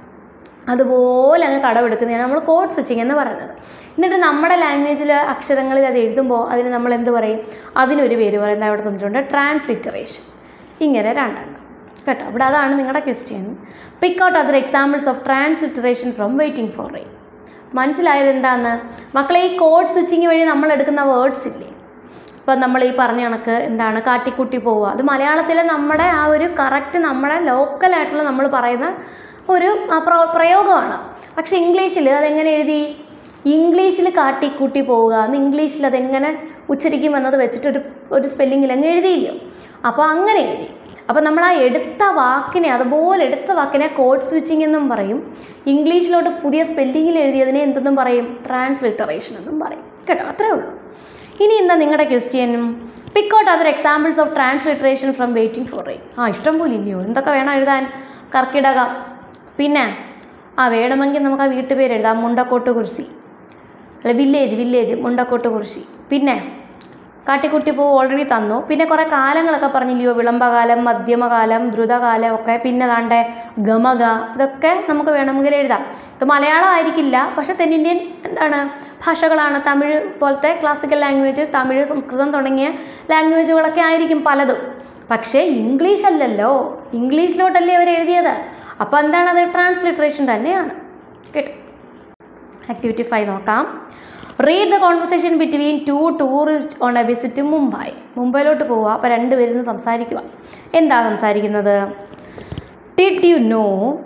Speaker 1: അതുപോലെ അങ്ങ് കടമെടുക്കുന്നതാണ് നമ്മൾ കോഡ് സ്വിച്ചിങ് എന്ന് പറയുന്നത് എന്നിട്ട് നമ്മുടെ ലാംഗ്വേജിൽ അക്ഷരങ്ങളിൽ അത് എഴുതുമ്പോൾ അതിന് നമ്മൾ എന്ത് പറയും അതിനൊരു പേര് പറയുന്നത് അവിടെ തന്നിട്ടുണ്ട് ട്രാൻസ്ലിറ്ററേഷൻ ഇങ്ങനെ രണ്ടെണ്ണം കേട്ടോ ഇവിടെ അതാണ് നിങ്ങളുടെ question pick out other examples of transliteration from waiting for rain മനസ്സിലായത് എന്താന്ന് മക്കളെ ഈ കോഡ് സ്വിച്ചിങ് വഴി നമ്മൾ എടുക്കുന്ന വേർഡ്സ് ഇല്ലേ ഇപ്പം നമ്മൾ ഈ പറഞ്ഞ കണക്ക് എന്താണ് കാട്ടിക്കുട്ടി പോവുക അത് മലയാളത്തിലെ നമ്മുടെ ആ ഒരു കറക്റ്റ് നമ്മുടെ ലോക്കലായിട്ടുള്ള നമ്മൾ പറയുന്ന ഒരു ആ, പ്ര- പ്രയോഗമാണ് പക്ഷേ ഇംഗ്ലീഷിൽ അതെങ്ങനെ എഴുതി ഇംഗ്ലീഷിൽ കാട്ടിക്കൂട്ടി പോവുക എന്ന് ഇംഗ്ലീഷിൽ അതെങ്ങനെ ഉച്ചരിക്കും എന്നത് വെച്ചിട്ട് ഒരു ഒരു സ്പെല്ലിങ്ങിൽ അങ്ങ് എഴുതിയില്ലോ അപ്പോൾ അങ്ങനെ എഴുതി അപ്പോൾ നമ്മൾ ആ എടുത്ത വാക്കിനെ അതുപോലെ എടുത്ത വാക്കിനെ കോഡ് സ്വിച്ചിങ് എന്നും പറയും ഇംഗ്ലീഷിലോട്ട് പുതിയ സ്പെല്ലിങ്ങിൽ എഴുതിയതിനെ എന്തെന്നും പറയും ട്രാൻസ്ലിറ്ററേഷൻ എന്നും പറയും കേട്ടോ അത്രേ ഉള്ളൂ ഇനി എന്താ നിങ്ങളുടെ ക്വസ്റ്റ്യനും pick out other examples of transliteration from waiting for rain ആ ഇഷ്ടം പോലെ ഇല്ലയോ എന്തൊക്കെ വേണം എഴുതാൻ കർക്കിടകം പിന്നെ ആ വേണമെങ്കിൽ നമുക്ക് ആ വീട്ടുപേര് എഴുതാം മുണ്ടക്കോട്ട് കുറിശി അല്ല വില്ലേജ് വില്ലേജ് മുണ്ടക്കോട്ട് കുറിശി പിന്നെ കാട്ടിക്കുട്ടി പൂ ഓൾറെഡി തന്നു പിന്നെ കുറേ കാലങ്ങളൊക്കെ പറഞ്ഞില്ലയോ വിളംബകാലം മധ്യമകാലം ദ്രുതകാലം ഒക്കെ പിന്നെ താണ്ടെ ഗമക ഇതൊക്കെ നമുക്ക് വേണമെങ്കിൽ എഴുതാം ഇത് മലയാളം ആയിരിക്കില്ല പക്ഷേ തെന്നിന്ത്യൻ എന്താണ് ഭാഷകളാണ് തമിഴ് പോലത്തെ ക്ലാസിക്കൽ ലാംഗ്വേജ് തമിഴ് സംസ്കൃതം തുടങ്ങിയ ലാംഗ്വേജുകളൊക്കെ ആയിരിക്കും പലതും പക്ഷേ ഇംഗ്ലീഷ് അല്ലല്ലോ ഇംഗ്ലീഷിലോട്ടല്ലേ അവർ എഴുതിയത് അപ്പോൾ എന്താണ് അത് ട്രാൻസ്ലിറ്ററേഷൻ തന്നെയാണ് കേട്ടോ ആക്ടിവിറ്റി ഫൈവ് നോക്കാം read the conversation between two tourist on a visit to Mumbai മുംബൈയിലോട്ട് പോവുക അപ്പോൾ രണ്ടുപേരും ഇരുന്ന് സംസാരിക്കുക എന്താ സംസാരിക്കുന്നത് did you know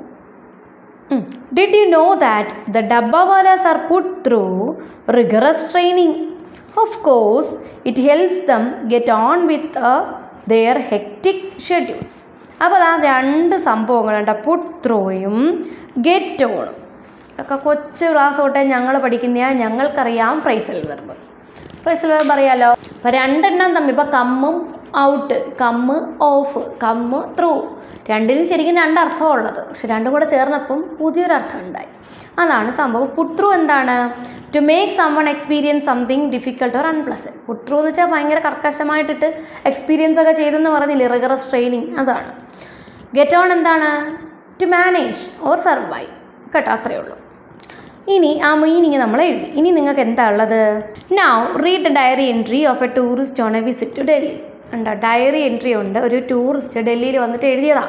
Speaker 1: did you know that the dabbawalas are put through rigorous training of course it helps them get on with their hectic schedules അപ്പോൾ ആ രണ്ട് സംഭവങ്ങളുണ്ട് പുട്ട് ത്രൂയും ഗെറ്റ് ഓണും ഇതൊക്കെ കൊച്ചു ക്ലാസ് തൊട്ടേ ഞങ്ങൾ പഠിക്കുന്ന ഞങ്ങൾക്കറിയാം ഫ്രൈസൽ വെർബ് ഫ്രൈസൽ വെർബ് അറിയാലോ അപ്പോൾ രണ്ടെണ്ണം തമ്മിൽ ഇപ്പോൾ കമ്മും out come off come through രണ്ടിനും ശരിക്കും രണ്ടർത്ഥം ഉള്ളത് പക്ഷെ രണ്ടും കൂടെ ചേർന്നപ്പം പുതിയൊരർത്ഥം ഉണ്ടായി അതാണ് സംഭവം പുട്രു എന്താണ് to make someone experience something difficult or unpleasant put through എന്ന് വെച്ചാൽ ഭയങ്കര കർക്കശമായിട്ടിട്ട് എക്സ്പീരിയൻസ് ഒക്കെ ചെയ്തെന്ന് പറഞ്ഞില്ലേ റിഗറസ് ട്രെയിനിങ് അതാണ് ഗെറ്റ് ഓൺ എന്താണ് ടു മാനേജ് ഓർ സർവൈവ് കേട്ടോ അത്രയേ ഉള്ളൂ ഇനി ആ മീനിങ് നമ്മൾ എഴുതി ഇനി നിങ്ങൾക്ക് എന്താ ഉള്ളത് now read diary entry of a tourist on a visit to Delhi ഉണ്ടോ ഡയറി എൻട്രി ഉണ്ട് ഒരു ടൂറിസ്റ്റ് ഡൽഹിയിൽ വന്നിട്ട് എഴുതിയതാണ്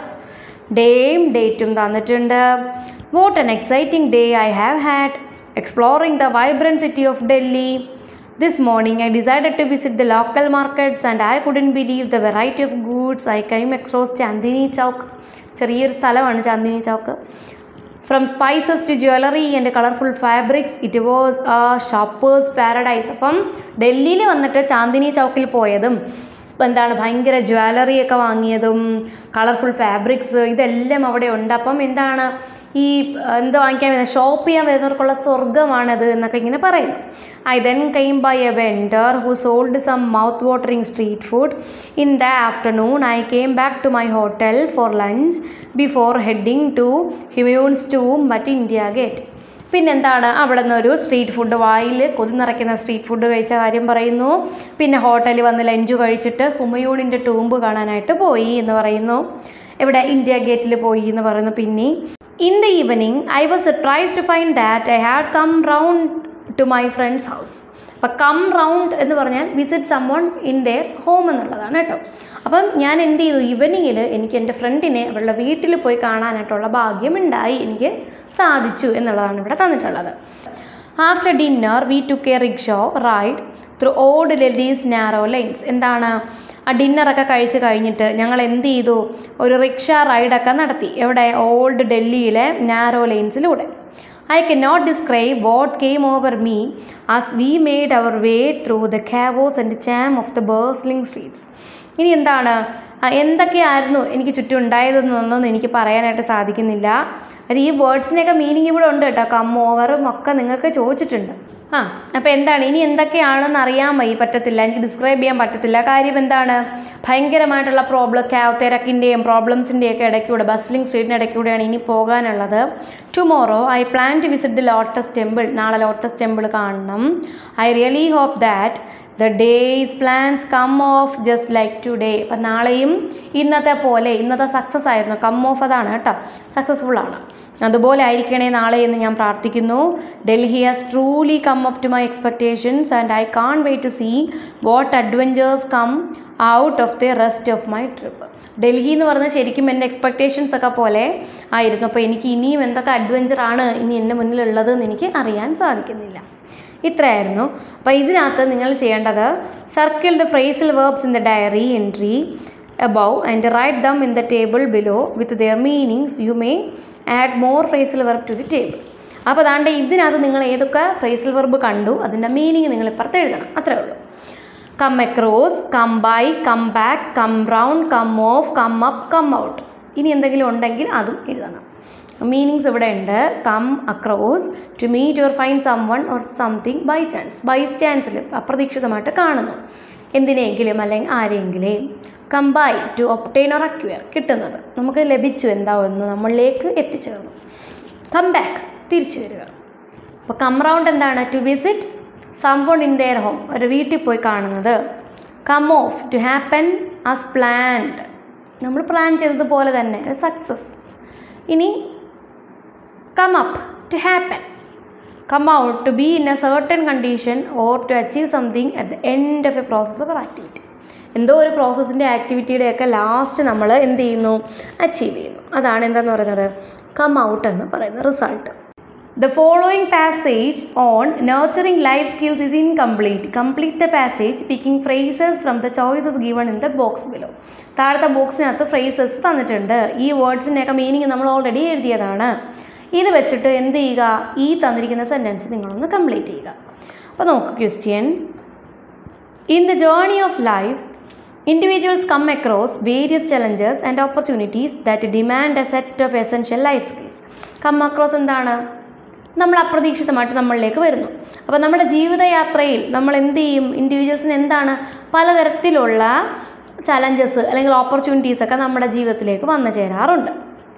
Speaker 1: ഡേയും ഡേറ്റും തന്നിട്ടുണ്ട് what an exciting day I have had exploring the vibrant city of Delhi this morning I decided to visit the local markets and I couldn't believe the variety of goods I came across Chandni Chowk ചെറിയൊരു സ്ഥലമാണ് Chandni Chowk from spices to jewellery and colourful fabrics it was a shopper's paradise അപ്പം ഡൽഹിയിൽ വന്നിട്ട് ചാന്ദിനി ചൗക്കിൽ പോയതും എന്താണ് ഭയങ്കര jewellery ഒക്കെ വാങ്ങിയതും colourful fabrics ഇതെല്ലാം അവിടെ ഉണ്ട് അപ്പം എന്താണ് ഈ എന്ത് വാങ്ങിക്കാൻ വരുന്നത് ഷോപ്പ് ചെയ്യാൻ വരുന്നവർക്കുള്ള സ്വർഗമാണത് എന്നൊക്കെ ഇങ്ങനെ പറയുന്നു I then came by a vendor who sold some mouth watering street food in the afternoon I came back to my hotel for lunch before heading to Humayun's tomb India gate പിന്നെന്താണ് അവിടെ നിന്ന് ഒരു street food വായിൽ കൊതി നിറയ്ക്കുന്ന street food കഴിച്ച കാര്യം പറയുന്നു പിന്നെ ഹോട്ടലിൽ വന്ന് ലഞ്ച് കഴിച്ചിട്ട് ഹുമയൂണിൻ്റെ ടൂമ്പ് കാണാനായിട്ട് പോയി എന്ന് പറയുന്നു ഇവിടെ ഇന്ത്യ ഗേറ്റിൽ പോയി എന്ന് പറയുന്നു പിന്നെ in the evening I was surprise to find that I had come round to my friends house അപ്പം കം റൗണ്ട് എന്ന് പറഞ്ഞാൽ visit someone in their home എന്നുള്ളതാണ് കേട്ടോ അപ്പം ഞാൻ എന്ത് ചെയ്തു ഈവനിങ്ങിൽ എനിക്ക് എൻ്റെ ഫ്രണ്ടിനെ അവളുടെ വീട്ടിൽ പോയി കാണാനായിട്ടുള്ള ഭാഗ്യമുണ്ടായി എനിക്ക് സാധിച്ചു എന്നുള്ളതാണ് ഇവിടെ തന്നിട്ടുള്ളത് after dinner we took rickshaw ride through old Delhi's narrow lanes എന്താണ് ആ ഡിന്നറൊക്കെ കഴിച്ച് കഴിഞ്ഞിട്ട് ഞങ്ങൾ എന്ത് ചെയ്തു ഒരു റിക്ഷ റൈഡൊക്കെ നടത്തി എവിടെ ഓൾഡ് ഡൽഹിയിലെ നാരോ ലൈൻസിലൂടെ I cannot describe what came over me as we made our way through the chaos and charm of the bustling streets ഇനി എന്താണ് ആ, എന്തൊക്കെയായിരുന്നു എനിക്ക് ചുറ്റും ഉണ്ടായതെന്നൊന്നും എനിക്ക് പറയാനായിട്ട് സാധിക്കുന്നില്ല അത് ഈ വേർഡ്സിനെയൊക്കെ മീനിങ് ഇവിടെ ഉണ്ട് കേട്ടോ കം ഓവറും ഒക്കെ നിങ്ങൾക്ക് ചോദിച്ചിട്ടുണ്ട് ആ അപ്പോൾ എന്താണ് ഇനി എന്തൊക്കെയാണെന്ന് അറിയാൻ വയ്യ പറ്റത്തില്ല എനിക്ക് ഡിസ്ക്രൈബ് ചെയ്യാൻ പറ്റത്തില്ല കാര്യം എന്താണ് ഭയങ്കരമായിട്ടുള്ള പ്രോബ്ലം ക്യാവ് തിരക്കിൻ്റെയും പ്രോബ്ലംസിൻ്റെയും ഒക്കെ ഇടയ്ക്കൂടെ ബസ്ലിംഗ് സ്ട്രീറ്റിന് ഇടയ്ക്കൂടെയാണ് ഇനി പോകാനുള്ളത് tomorrow I plan to visit the lotus temple നാളെ ലോട്ടസ് ടെമ്പിൾ കാണണം I really hope that the day's plans come off just like today അപ്പം നാളെയും ഇന്നത്തെ പോലെ ഇന്നത്തെ സക്സസ് ആയിരുന്നു കം ഓഫ് അതാണ് കേട്ടോ സക്സസ്ഫുൾ ആണ് അതുപോലെ ആയിരിക്കണേ നാളെ എന്ന് ഞാൻ പ്രാർത്ഥിക്കുന്നു Delhi has truly come up to my expectations and I can't wait to see what adventures come out of the rest of my trip Delhi എന്ന് പറഞ്ഞാൽ ശരിക്കും എൻ്റെ എക്സ്പെക്റ്റേഷൻസ് ഒക്കെ പോലെ ആയിരുന്നു അപ്പോൾ എനിക്ക് ഇനിയും എന്തൊക്കെ അഡ്വഞ്ചർ ആണ് ഇനി എൻ്റെ മുന്നിലുള്ളതെന്ന് എനിക്ക് അറിയാൻ സാധിക്കുന്നില്ല ഇത്രയായിരുന്നു അപ്പോൾ ഇതിനകത്ത് നിങ്ങൾ ചെയ്യേണ്ടത് circle the phrasal verbs in the diary entry above and write them in the table below with their meanings you may add more phrasal verb to the table അപ്പോൾ അതാണ്ട് ഇതിനകത്ത് നിങ്ങൾ ഏതൊക്കെ ഫ്രേസൽ വെർബ് കണ്ടു അതിൻ്റെ മീനിങ് നിങ്ങൾ ഇപ്പുറത്ത് എഴുതണം അത്രേ ഉള്ളൂ come across come by come back come round come off come up come out ഇനി എന്തെങ്കിലും ഉണ്ടെങ്കിൽ അതും എഴുതണം മീനിങ്സ് ഇവിടെ ഉണ്ട് come across to meet or find someone or something by chance by ചാൻസിൽ അപ്രതീക്ഷിതമായിട്ട് കാണുന്നു എന്തിനെങ്കിലും അല്ലെങ്കിൽ ആരെങ്കിലും come by to obtain or acquire കിട്ടുന്നത് നമുക്ക് ലഭിച്ചു എന്താ ഒന്ന് നമ്മളിലേക്ക് എത്തിച്ചേർന്നു കം ബാക്ക് തിരിച്ചു വരിക അപ്പോൾ കം റൗണ്ട് എന്താണ് to visit someone in their home ഒരു വീട്ടിൽ പോയി കാണുന്നത് come off to happen as planned നമ്മൾ പ്ലാൻ ചെയ്തതുപോലെ തന്നെ സക്സസ് ഇനി come up to happen come out to be in a certain condition or to achieve something at the end of a process of activity എന്തോ ഒരു പ്രോസസ്സിൻ്റെ ആക്ടിവിറ്റിയുടെയൊക്കെ last നമ്മൾ എന്ത് ചെയ്യുന്നു achieve ചെയ്യുന്നു അതാണ് എന്താന്ന് പറയുന്നത് കം ഔട്ട് എന്ന് പറയുന്ന result the following passage on nurturing life skills is incomplete complete the passage picking phrases from the choices given in the box below താഴത്തെ ബോക്സിനകത്ത് ഫ്രേസസ് തന്നിട്ടുണ്ട് ഈ വേർഡ്സിൻ്റെയൊക്കെ മീനിങ് നമ്മൾ ഓൾറെഡി എഴുതിയതാണ് ഇത് വെച്ചിട്ട് എന്ത് ചെയ്യുക ഈ തന്നിരിക്കുന്ന സെൻറ്റൻസ് നിങ്ങളൊന്ന് കംപ്ലീറ്റ് ചെയ്യുക അപ്പോൾ നോക്കൂ question in the journey of life individuals come across various challenges and opportunities that demand a set of essential life skills come across എന്താണ് നമ്മൾ അപ്രതീക്ഷിതമായിട്ട് നമ്മളിലേക്ക് വരുന്നു അപ്പോൾ നമ്മുടെ ജീവിതയാത്രയിൽ നമ്മൾ എന്ത് ചെയ്യും ഇൻഡിവിജ്വൽസിന് എന്താണ് പലതരത്തിലുള്ള ചലഞ്ചസ് അല്ലെങ്കിൽ ഓപ്പർച്യൂണിറ്റീസ് ഒക്കെ നമ്മുടെ ജീവിതത്തിലേക്ക് വന്നു ചേരാറുണ്ട്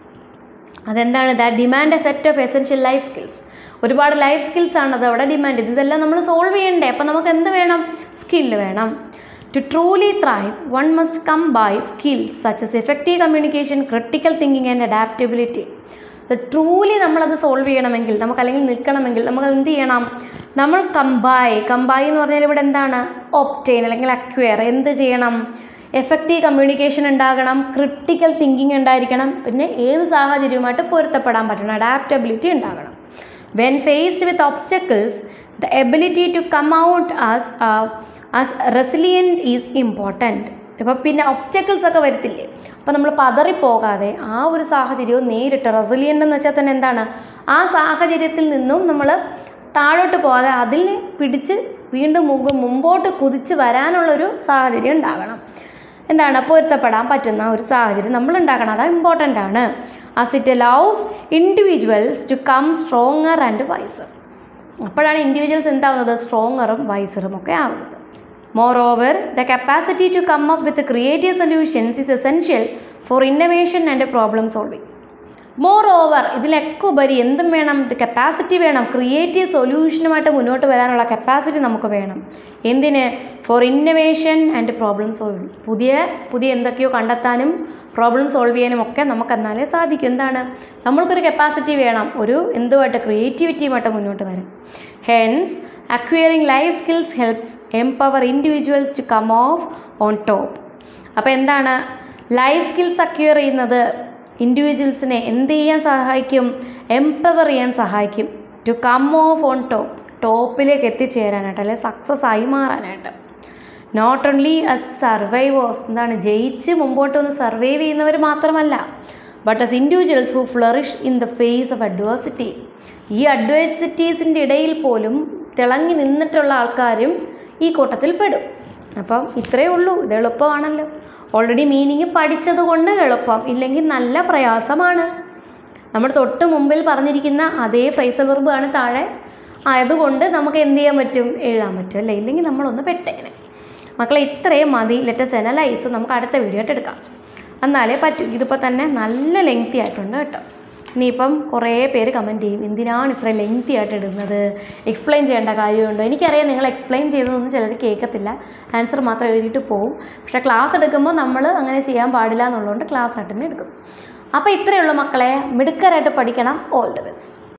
Speaker 1: അതെന്താണ് that demand a set of essential life skills ഒരുപാട് ലൈഫ് സ്കിൽസ് ആണ് അത് അവിടെ ഡിമാൻഡ് ചെയ്തത് ഇതെല്ലാം നമ്മൾ സോൾവ് ചെയ്യണ്ടേ അപ്പം നമുക്ക് എന്ത് വേണം സ്കില്ല് വേണം to truly thrive one must come by skills such as effective communication critical thinking and adaptability truly നമ്മളത് സോൾവ് ചെയ്യണമെങ്കിൽ നമുക്ക് അല്ലെങ്കിൽ നിൽക്കണമെങ്കിൽ നമുക്ക് എന്ത് ചെയ്യണം നമ്മൾ കമ്പായ് കമ്പായ് എന്ന് പറഞ്ഞാൽ ഇവിടെ എന്താണ് ഒപ്റ്റെയിൻ അല്ലെങ്കിൽ അക്വയർ എന്ത് ചെയ്യണം എഫക്റ്റീവ് കമ്മ്യൂണിക്കേഷൻ ഉണ്ടാകണം ക്രിട്ടിക്കൽ തിങ്കിങ് ഉണ്ടായിരിക്കണം പിന്നെ ഏത് സാഹചര്യവുമായിട്ട് പൊരുത്തപ്പെടാൻ പറ്റണം അഡാപ്റ്റബിലിറ്റി ഉണ്ടാകണം when faced with obstacles the ability to come out as as resilient is important ഇപ്പോൾ പിന്നെ ഒബ്സ്റ്റക്കിൾസ് ഒക്കെ വരത്തില്ലേ അപ്പോൾ നമ്മൾ പതറിപ്പോകാതെ ആ ഒരു സാഹചര്യവും നേരിട്ട് റെസിലിയൻ്റ് എന്ന് വെച്ചാൽ തന്നെ എന്താണ് ആ സാഹചര്യത്തിൽ നിന്നും നമ്മൾ താഴോട്ട് പോകാതെ അതിനെ പിടിച്ച് വീണ്ടും മുമ്പ് മുമ്പോട്ട് കുതിച്ച് വരാനുള്ളൊരു സാഹചര്യം ഉണ്ടാകണം എന്താണ് പൊരുത്തപ്പെടാൻ പറ്റുന്ന ഒരു സാഹചര്യം നമ്മൾ ഉണ്ടാക്കണം അത് ഇമ്പോർട്ടൻ്റ് ആണ് as it allows individuals to come stronger and wiser അപ്പോഴാണ് ഇൻഡിവിജ്വൽസ് എന്താവുന്നത് സ്ട്രോങ്ങറും വൈസറും ഒക്കെ ആകുന്നത് moreover the capacity to come up with creative solutions is essential for innovation and problem solving moreover ഇതിലൊക്കെ ഉപരി എന്തും വേണം ഇത് കപ്പാസിറ്റി വേണം ക്രിയേറ്റീവ് സൊല്യൂഷനുമായിട്ട് മുന്നോട്ട് വരാനുള്ള കപ്പാസിറ്റി നമുക്ക് വേണം എന്തിന് for innovation and problem solve പുതിയ പുതിയ എന്തൊക്കെയോ കണ്ടെത്താനും പ്രോബ്ലം സോൾവ് ചെയ്യാനും ഒക്കെ നമുക്ക് എന്നാലേ സാധിക്കും എന്താണ് നമ്മൾക്കൊരു കപ്പാസിറ്റി വേണം ഒരു എന്തുമായിട്ട് ക്രിയേറ്റിവിറ്റിയുമായിട്ട് മുന്നോട്ട് വരാൻ hence acquiring life skills helps empower individuals to come off on top അപ്പോൾ എന്താണ് ലൈഫ് സ്കിൽസ് അക്വയർ ചെയ്യുന്നത് ഇൻഡിവിജ്വൽസിനെ എന്ത് ചെയ്യാൻ സഹായിക്കും എംപവർ ചെയ്യാൻ സഹായിക്കും to come off on top ടോപ്പിലേക്ക് എത്തിച്ചേരാനായിട്ട് അല്ലെങ്കിൽ സക്സസ് ആയി മാറാനായിട്ട് നോട്ട് ഓൺലി അസ് സർവൈവേഴ്സ് എന്താണ് ജയിച്ച് മുമ്പോട്ട് വന്ന് സർവൈവ് ചെയ്യുന്നവർ മാത്രമല്ല but as individuals who flourish in the face of adversity ഈ അഡ്വേഴ്സിറ്റീസിൻ്റെ ഇടയിൽ പോലും തിളങ്ങി നിന്നിട്ടുള്ള ആൾക്കാരും ഈ കൂട്ടത്തിൽ പെടും അപ്പം ഇത്രയേ ഉള്ളൂ ഇത് എളുപ്പമാണല്ലോ ഓൾറെഡി മീനിങ് പഠിച്ചത് കൊണ്ട് എളുപ്പം ഇല്ലെങ്കിൽ നല്ല പ്രയാസമാണ് നമ്മൾ തൊട്ട് മുമ്പിൽ പറഞ്ഞിരിക്കുന്ന അതേ ഫ്രൈസൽ വെർബാണ് താഴെ ആയതുകൊണ്ട് നമുക്ക് എന്ത് ചെയ്യാൻ പറ്റും എഴുതാൻ പറ്റും അല്ലേ ഇല്ലെങ്കിൽ നമ്മളൊന്ന് പെട്ടേനെ മക്കളെ ഇത്രയും മതി ലെറ്റസ് അനലൈസ് നമുക്ക് അടുത്ത വീഡിയോ ആയിട്ട് എടുക്കാം എന്നാലേ പറ്റൂ ഇതിപ്പോൾ തന്നെ നല്ല ലെങ്തി ആയിട്ടുണ്ട് കേട്ടോ ഇനിയിപ്പം കുറേ പേര് കമൻറ്റ് ചെയ്യും എന്തിനാണ് ഇത്ര ലെങ്തി ആയിട്ട് ഇടുന്നത് എക്സ്പ്ലെയിൻ ചെയ്യേണ്ട കാര്യമുണ്ടോ എനിക്കറിയാം നിങ്ങൾ എക്സ്പ്ലെയിൻ ചെയ്തതൊന്നും ചിലർ കേൾക്കത്തില്ല ആൻസർ മാത്രം എഴുതിയിട്ട് പോവും പക്ഷേ ക്ലാസ് എടുക്കുമ്പോൾ നമ്മൾ അങ്ങനെ ചെയ്യാൻ പാടില്ല എന്നുള്ളതുകൊണ്ട് ക്ലാസ് ആയിട്ട് തന്നെ എടുക്കും അപ്പോൾ ഇത്രയേ ഉള്ളൂ മക്കളെ മിടുക്കരായിട്ട് പഠിക്കണം ഓൾ ദി ബെസ്റ്റ്